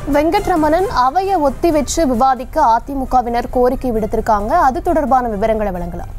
வெங்கட்ரமணன் அவையை ஒத்தி வச்சு விவாதிக்க அதிமுகவினர் கோரிக்கை விடுத்திருக்காங்க அது தொடர்பான விவரங்களை வழங்கலாம்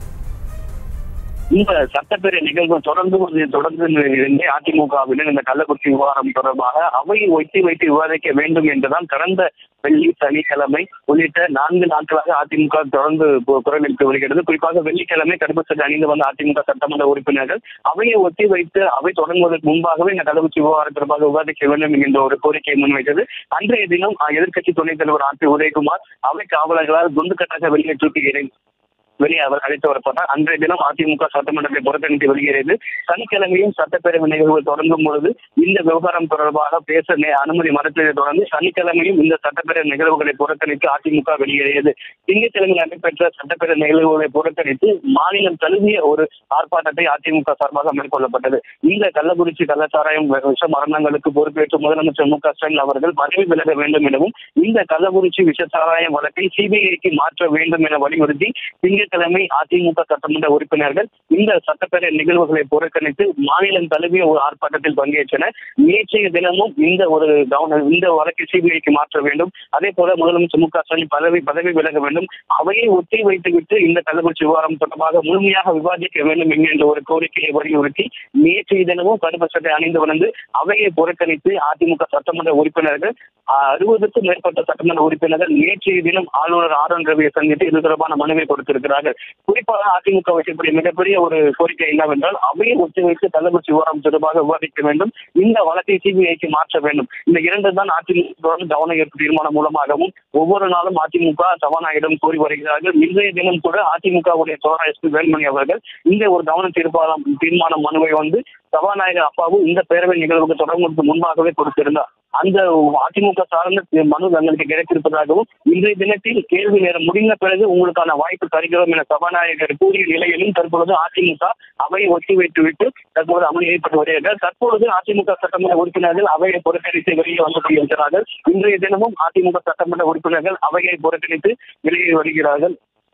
இந்த சட்டப்பேரவை நிகழ்வு தொடர்ந்து ஒரு தொடர்ந்து இருந்தே அதிமுகவினர் இந்த கள்ளக்குறிச்சி விவகாரம் தொடர்பாக அவையை ஒத்தி வைத்து விவாதிக்க வேண்டும் என்றுதான் கடந்த வெள்ளி சனிக்கிழமை உள்ளிட்ட நான்கு நாட்களாக அதிமுக தொடர்ந்து கு- குரல் எழுப்பி வருகிறது குறிப்பாக வெள்ளிக்கிழமை கருப்பு சட்டை அணிந்து வந்த அதிமுக சட்டமன்ற உறுப்பினர்கள் அவையை ஒத்தி வைத்து அவை தொடங்குவதற்கு முன்பாகவே இந்த கள்ளக்குறிச்சி விவகாரம் தொடர்பாக விவாதிக்க வேண்டும் என்கின்ற ஒரு கோரிக்கையை முன்வைத்தது அன்றைய தினம் எதிர்க்கட்சி துணைத் தலைவர் ஆர் பி உதயகுமார் அவை காவலர்களால் குண்டுக்கட்டாக வெளியேற்றி வெளியே அவர் அழைத்து வரப்பட்டார் அன்றைய தினம் அதிமுக சட்டமன்றத்தை புறக்கணித்து வெளியேறியது சனிக்கிழமையும் சட்டப்பேரவை நிகழ்வு தொடங்கும் பொழுது இந்த விவகாரம் தொடர்பாக பேச நே- அனுமதி மறுத்ததை தொடர்ந்து சனிக்கிழமையும் இந்த சட்டப்பேரவை நிகழ்வுகளை புறக்கணித்து அதிமுக வெளியேறியது திங்கட்கிழமை நடைபெற்ற சட்டப்பேரவை நிகழ்வுகளை புறக்கணித்து மாநிலம் தழுவிய ஒரு ஆர்ப்பாட்டத்தை அதிமுக சார்பாக மேற்கொள்ளப்பட்டது இந்த கள்ளக்குறிச்சி கள்ளச்சாராயம் விஷ மரணங்களுக்கு பொறுப்பேற்று முதலமைச்சர் மு க ஸ்டாலின் அவர்கள் பதவி விலக வேண்டும் எனவும் இந்த கள்ளக்குறிச்சி விஷச்சாராயம் வழக்கை சிபிஐக்கு மாற்ற வேண்டும் என வலியுறுத்தி திங்கட்கிழமை அதிமுக சட்டமன்ற உறுப்பினர்கள் இந்த சட்டப்பேரவை நிகழ்வுகளை புறக்கணித்து மாநிலம் தழுவிய ஒரு ஆர்ப்பாட்டத்தில் பங்கேற்றனர் நேற்றைய தினமும் இந்த ஒரு கவன இந்த வழக்கை சிபிஐக்கு மாற்ற வேண்டும் அதே போல முதலமைச்சர் மு க ஸ்டாலின் பதவி பதவி விலக வேண்டும் அவையை ஒத்தி வைத்துவிட்டு இந்த கள்ளக்குறிச்சி விவகாரம் தொடர்பாக முழுமையாக விவாதிக்க வேண்டும் என்கின்ற ஒரு கோரிக்கையை வலியுறுத்தி நேற்றைய தினமும் கருப்பு சட்டை அணிந்து வந்து அவையை புறக்கணித்து அதிமுக சட்டமன்ற உறுப்பினர்கள் அறுபதுக்கும் மேற்பட்ட சட்டமன்ற உறுப்பினர்கள் நேற்றைய தினம் ஆளுநர் ஆர் என் ரவியை சந்தித்து இது தொடர்பான மனுவை கொடுத்திருக்கிறார்கள் குறிப்பாக அதிமுக வைக்கக்கூடிய மிகப்பெரிய ஒரு கோரிக்கை என்னவென்றால் அவையை ஒத்திவைத்து கள்ளக்குறிச்சி விவகாரம் தொடர்பாக விவாதிக்க வேண்டும் இந்த வழக்கை சிபிஐக்கு மாற்ற வேண்டும் இந்த இரண்டு தான் அதிமுக தொடர்ந்து கவன ஈர்ப்பு தீர்மானம் மூலமாகவும் ஒவ்வொரு நாளும் அதிமுக சபாநாயகரிடம் கோரி வருகிறார்கள் இன்றைய தினம் கூட அதிமுகவுடைய தோழர் எஸ் பி வேல்மணி அவர்கள் இந்த ஒரு கவன தீர்ப்பாளம் தீர்மான மனுவை வந்து சபாநாயகர் அப்பாவும் இந்த பேரவை நிகழ்வுக்கு தொடங்குவதற்கு முன்பாகவே கொடுத்திருந்தார் அந்த அதிமுக சார்ந்த மனு தங்களுக்கு கிடைத்திருப்பதாகவும் இன்றைய தினத்தில் கேள்வி நேரம் முடிந்த பிறகு உங்களுக்கான வாய்ப்பு தருகிறோம் என சபாநாயகர் கூறிய நிலையிலும் தற்பொழுது அதிமுக அவையை ஒத்தி வைத்துவிட்டு தற்போது அமளி ஏற்பட்டு வருகிறார்கள் தற்பொழுது அதிமுக சட்டமன்ற உறுப்பினர்கள் அவையை புறக்கணித்து வெளியே வந்து கொண்டிருக்கிறார்கள் இன்றைய தினமும் அதிமுக சட்டமன்ற உறுப்பினர்கள் அவையை புறக்கணித்து வெளியே வருகிறார்கள்